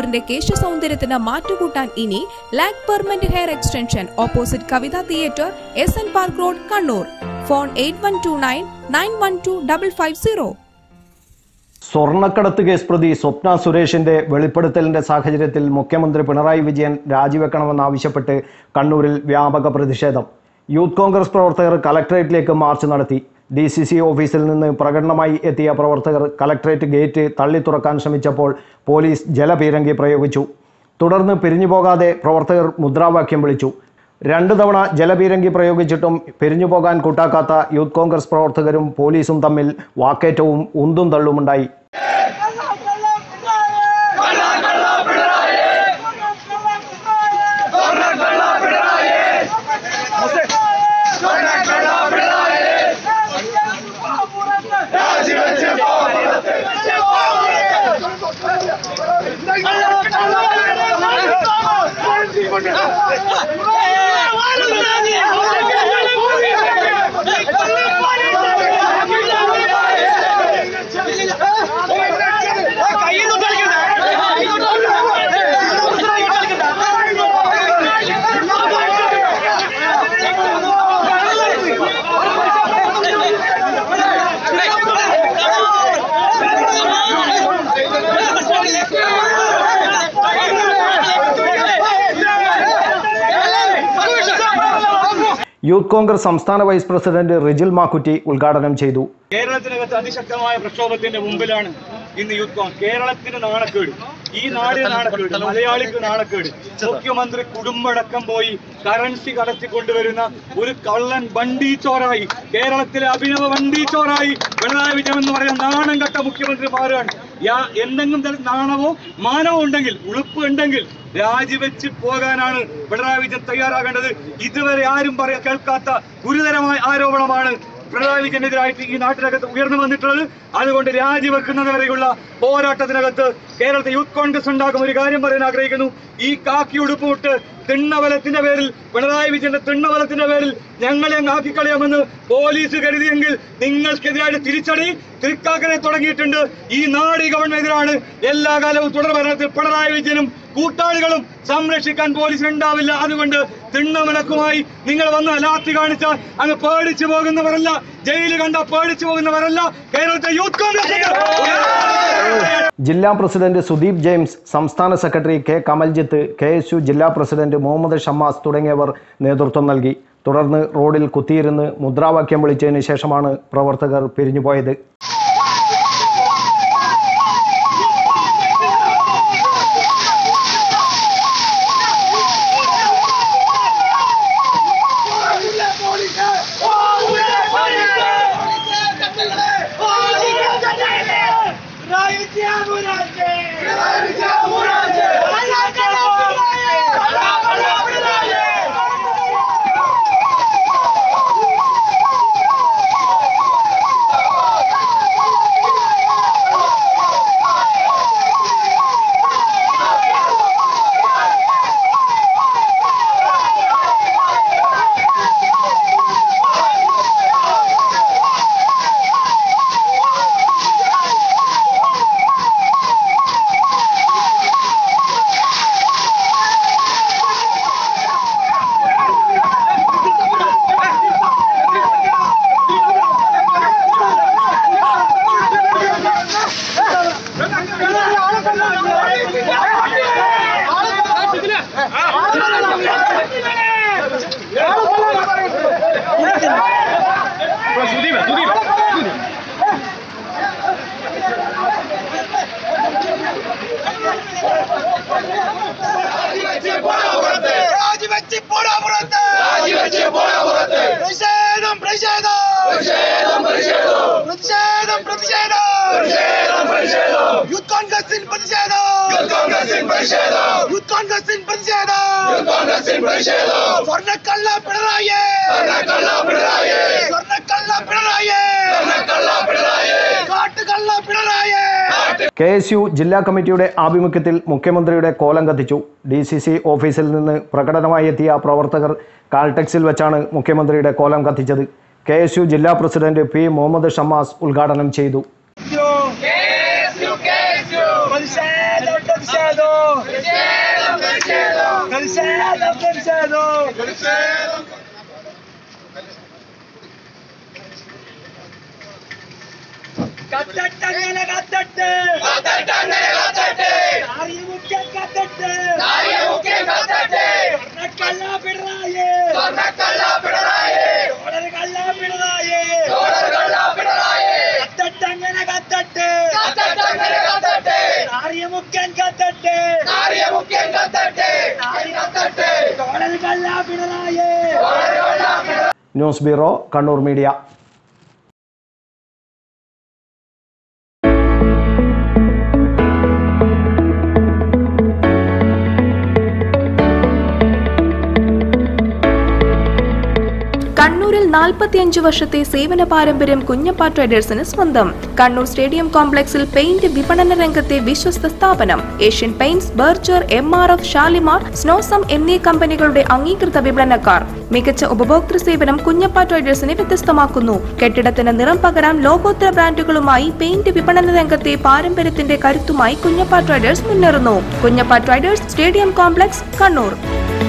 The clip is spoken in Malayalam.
ഹെയറിന്റെ കേശ സൗന്ദര്യത്തിന് മാറ്റുകൂട്ടാൻ ഇനി ലാക് permanent hair extension opposite Kavitha theatre S N park road Kannur phone eight one two nine nine one two double five zero സ്വർണ്ണക്കടത്ത് കേസ് പ്രതി സ്വപ്ന സുരേഷിന്റെ വെളിപ്പെടുത്തലിന്റെ സാഹചര്യത്തിൽ മുഖ്യമന്ത്രി പിണറായി വിജയൻ രാജിവെക്കണമെന്നാവശ്യപ്പെട്ട് കണ്ണൂരിൽ വ്യാപക പ്രതിഷേധം യൂത്ത് കോൺഗ്രസ് പ്രവർത്തകർ കലക്ടറേറ്റിലേക്ക് മാർച്ച് നടത്തി ഡി സി സി ഓഫീസിൽ നിന്ന് പ്രകടനമായി എത്തിയ പ്രവർത്തകർ കലക്ടറേറ്റ് ഗേറ്റ് തള്ളി തുറക്കാൻ ശ്രമിച്ചപ്പോൾ പോലീസ് ജലപീരങ്കി പ്രയോഗിച്ചു തുടർന്ന് പിരിഞ്ഞുപോകാതെ പ്രവർത്തകർ മുദ്രാവാക്യം വിളിച്ചു രണ്ടു തവണ ജലപീരങ്കി പ്രയോഗിച്ചിട്ടും പിരിഞ്ഞുപോകാൻ കൂട്ടാക്കാത്ത യൂത്ത് കോൺഗ്രസ് പ്രവർത്തകരും പോലീസും തമ്മിൽ വാക്കേറ്റവും ഉന്തും തള്ളുമുണ്ടായി യൂത്ത് കോൺഗ്രസ് സംസ്ഥാന വൈസ് പ്രസിഡന്റ് റിജിൽ മാക്കുറ്റി ഉദ്ഘാടനം ചെയ്തു കേരളത്തിനകത്ത് അതിശക്തമായ പ്രക്ഷോഭത്തിന്റെ മുമ്പിലാണ് ഇന്ന് യൂത്ത് കോൺഗ്രസ് കേരളത്തിന് നാണക്കേട് ഈ നാടിന് നാണക്കേട് മലയാളിക്ക് നാണക്കേട് മുഖ്യമന്ത്രി കുടുംബടക്കം പോയി കറൻസി കടത്തി കൊണ്ടുവരുന്ന ഒരു കള്ളൻ വണ്ടീച്ചോറായി കേരളത്തിലെ അഭിനവ വണ്ടീച്ചോറായി പിണറായി വിജയൻ എന്ന് പറയുന്ന നാണം കെട്ട മുഖ്യമന്ത്രി മാറുകയാണ് യാ എന്തെങ്കിലും തരം നാണവോ മാനവോ ഉണ്ടെങ്കിൽ ഉളുപ്പ് ഉണ്ടെങ്കിൽ രാജിവെച്ച് പോകാനാണ് പിണറായി വിജയൻ തയ്യാറാകേണ്ടത് ഇതുവരെ ആരും പറയാ കേൾക്കാത്ത ഗുരുതരമായ ആരോപണമാണ് പിണറായി വിജയനെതിരായിട്ട് ഈ നാട്ടിനകത്ത് ഉയർന്നു വന്നിട്ടുള്ളത് അതുകൊണ്ട് രാജിവെക്കുന്നത് വരെയുള്ള പോരാട്ടത്തിനകത്ത് കേരളത്തെ യൂത്ത് കോൺഗ്രസ് ഉണ്ടാക്കും ഒരു കാര്യം പറയാൻ ആഗ്രഹിക്കുന്നു ഈ കാക്കി ഉടുപ്പിട്ട് തിണ്ണബലത്തിന്റെ പേരിൽ പിണറായി വിജയന്റെ തിണ്ണബലത്തിന്റെ പേരിൽ ഞങ്ങളെ അങ്ങ് ആക്കിക്കളയാമെന്ന് പോലീസ് കരുതിയെങ്കിൽ നിങ്ങൾക്കെതിരായിട്ട് തിരിച്ചടി തിരിക്കാക്കനെ തുടങ്ങിയിട്ടുണ്ട് ഈ നാട് ഈ ഗവൺമെന്റിനാണ് എല്ലാ കാലവും തുടർ ഭരണത്തിൽ പിണറായി വിജയനും കൂട്ടാളികളും സംരക്ഷിക്കാൻ പോലീസിന് ഉണ്ടാവില്ല അതുകൊണ്ട് തിണ്ണമലക്കുമായി നിങ്ങൾ വന്ന് ലാത്തി കാണിച്ചാൽ അങ്ങ് പേടിച്ചു പോകുന്നവരല്ല ജയില് കണ്ട പേടിച്ചു പോകുന്നവരല്ല കേരളത്തെ യൂത്ത് കോൺഗ്രസ് ജില്ലാ പ്രസിഡന്റ് സുദീപ് ജെയിംസ് സംസ്ഥാന secretary K Kamaljith K S U ജില്ലാ പ്രസിഡന്റ് മുഹമ്മദ് ഷമ്മാസ് തുടങ്ങിയവർ നേതൃത്വം നൽകി തുടർന്ന് റോഡിൽ കുത്തിയിരുന്ന് മുദ്രാവാക്യം വിളിച്ചതിന് ശേഷമാണ് പ്രവർത്തകർ പിരിഞ്ഞുപോയത് രാജിവെച്ച് പോടാ പുറത്ത് രാജിവെച്ച് പോടാ പുറത്ത് പ്രതിഷേധം പ്രതിഷേധം പ്രതിഷേധം പ്രതിഷേധം പ്രതിഷേധം പ്രതിഷേധം പ്രതിഷേധം യൂത്ത് കോൺഗ്രസിൻ പ്രതിഷേധം യൂത്ത് കോൺഗ്രസിൻ പ്രതിഷേധം യൂത്ത് കോൺഗ്രസിൻ പ്രതിഷേധം യൂത്ത് കോൺഗ്രസിൻ പ്രതിഷേധം സ്വർണ്ണക്കള്ള പിണറായി സ്വർണ്ണക്കള്ള പിണറായി സ്വർണ്ണക്കള്ള പിണറായി സ്വർണ്ണക്കള്ള പിണറായി കാട്ടുകള്ള പിണറായി കെ എസ് യു ജില്ലാ കമ്മിറ്റിയുടെ ആഭിമുഖ്യത്തിൽ മുഖ്യമന്ത്രിയുടെ കോലം കത്തിച്ചു ഡി സി സി ഓഫീസിൽ നിന്ന് പ്രകടനമായി എത്തിയ പ്രവർത്തകർ കാൽടെക്സിൽ വെച്ചാണ് മുഖ്യമന്ത്രിയുടെ കോലം കത്തിച്ചത് കെ എസ് യു ജില്ലാ പ്രസിഡന്റ് പി മുഹമ്മദ് ഷമ്മാസ് ഉദ്ഘാടനം ചെയ്തു പ്രതിഷേധം പ്രതിഷേധം പ്രതിഷേധം പ്രതിഷേധം കത്തട്ടങ്ങനെ കത്തട്ട് നാരിമുഖ്യം കത്തട്ട് സ്വർണ്ണക്കള്ള പിണറായി ഡോളർ കള്ള പിണറായി കത്തട്ടങ്ങനെ കത്തട്ട് നാരിമുഖ്യം കത്തട്ട് ഡോളർ കള്ള Pinarayi news bureau Kannur media കണ്ണൂരിൽ നാൽപ്പത്തിയഞ്ച് വർഷത്തെ സേവന പാരമ്പര്യം കുഞ്ഞപ്പ ട്രേഡേഴ്സിന് സ്വന്തം കണ്ണൂർ സ്റ്റേഡിയം കോംപ്ലക്സിൽ പെയിന്റ് വിപണന രംഗത്തെ വിശ്വസ്ത സ്ഥാപനം Asian paints Berger M R F Shalimar Snowcem എന്നീ കമ്പനികളുടെ അംഗീകൃത വിപണനക്കാർ മികച്ച ഉപഭോക്തൃ സേവനം കുഞ്ഞപ്പ ട്രേഡേഴ്സിനെ വ്യത്യസ്തമാക്കുന്നു കെട്ടിടത്തിന് നിറം പകരാൻ ലോകോത്തര ബ്രാൻഡുകളുമായി പെയിന്റ് വിപണന രംഗത്തെ പാരമ്പര്യത്തിന്റെ കരുത്തുമായി കുഞ്ഞപ്പ ട്രേഡേഴ്സ് മുന്നേറുന്നു Kunjappa traders stadium complex Kannur